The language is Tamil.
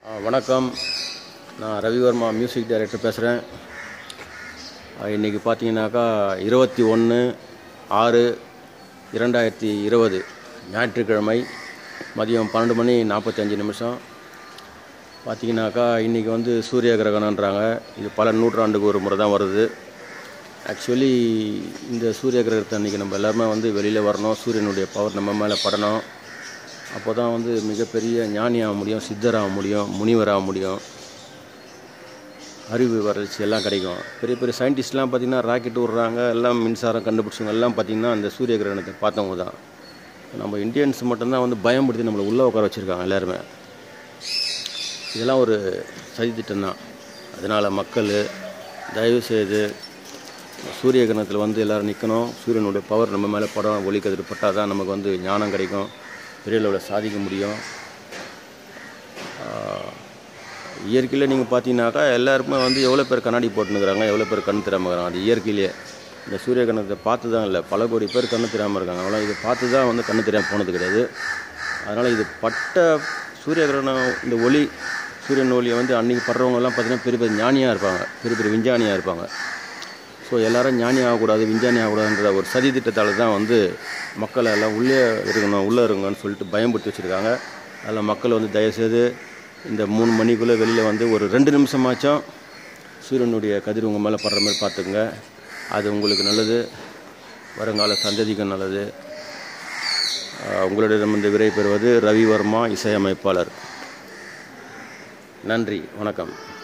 ஆ, வணக்கம் நான் ரவிவர்மா மியூசிக் டைரக்டர் பேசுகிறேன் இன்றைக்கி பார்த்தீங்கன்னாக்கா இருபத்தி ஒன்று ஆறு இரண்டாயிரத்தி இருபது ஞாயிற்றுக்கிழமை மதியம் பன்னெண்டு மணி நாற்பத்தஞ்சு நிமிஷம் பார்த்தீங்கன்னாக்கா இன்றைக்கி வந்து சூரிய கிரகணன்றாங்க இது பல நூற்றாண்டுக்கு ஒரு முறை தான் வருது ஆக்சுவலி இந்த சூரிய கிரகணத்தை அன்றைக்கி நம்ம எல்லாருமே வந்து வெளியில் வரணும் சூரியனுடைய பவர் நம்ம மேலே படணும் அப்போ தான் வந்து மிகப்பெரிய ஞானியாக முடியும் சித்தராக முடியும் முனிவராக முடியும் அறிவு வளர்ச்சி எல்லாம் கிடைக்கும் பெரிய பெரிய சயின்டிஸ்ட்லாம் பார்த்திங்கன்னா ராக்கெட் விட்றாங்க எல்லாம் மின்சாரம் கண்டுபிடிச்சவங்க எல்லாம் பார்த்திங்கன்னா அந்த சூரிய கிரகணத்தை பார்த்தவங்க தான் நம்ம இந்தியன்ஸ் மட்டும்தான் வந்து பயன்படுத்தி நம்மளை உள்ளே உட்கார வச்சுருக்காங்க எல்லாருமே இதெல்லாம் ஒரு சதித்திட்டம் தான் அதனால் மக்கள் தயவு செய்து சூரிய கிரணத்தில் வந்து எல்லோரும் நிற்கணும் சூரியனுடைய பவர் நம்ம மேலே படம் ஒளி கதிர் பட்டால் தான் நமக்கு வந்து ஞானம் கிடைக்கும் பெரிய அளவில் சாதிக்க முடியும் ஆஹ், இயற்கையில் நீங்கள் பார்த்தீங்கன்னாக்கா எல்லாருக்குமே வந்து எவ்வளோ பேர் கண்ணாடி போட்டுனுக்குறாங்க எவ்வளோ பேர் கண் தெரியாமல் இருக்கிறாங்க அது இயற்கையிலேயே இந்த சூரிய கிரணத்தை பார்த்து தான் இல்லை பல கோடி பேர் கண்ணு தெரியாமல் இருக்காங்க அவ்வளோ இதை பார்த்து தான் வந்து கண்ணு தெரியாமல் போனது கிடையாது அதனால் இது பட்ட சூரிய கிரகணம் இந்த ஒளி சூரியன் ஒளியை வந்து அன்றைக்கி படுறவங்கலாம் பார்த்தீங்கன்னா பெரிய பெரிய ஞானியாக இருப்பாங்க பெரிய பெரிய விஞ்ஞானியாக இருப்பாங்க ஸோ எல்லாரும் ஞானி ஆகக்கூடாது விஞ்ஞானி ஆகக்கூடாதுன்ற ஒரு சதி திட்டத்தால் தான் வந்து மக்களை எல்லாம் உள்ளே இருக்கணும் உள்ளே இருங்கன்னு சொல்லிட்டு பயன்படுத்தி வச்சுருக்காங்க அதில் மக்கள் வந்து தயவுசெய்து இந்த மூணு மணிக்குள்ளே வெளியில் வந்து ஒரு ரெண்டு நிமிஷமாச்சும் சூரியனுடைய கதிர் உங்கள் மேலே படுற மாதிரி பார்த்துக்குங்க அது உங்களுக்கு நல்லது வருங்கால சந்ததிக்கும் நல்லது ஆஹ் உங்களிடமிருந்து விடை பெறுவது ரவிவர்மா இசையமைப்பாளர் நன்றி வணக்கம்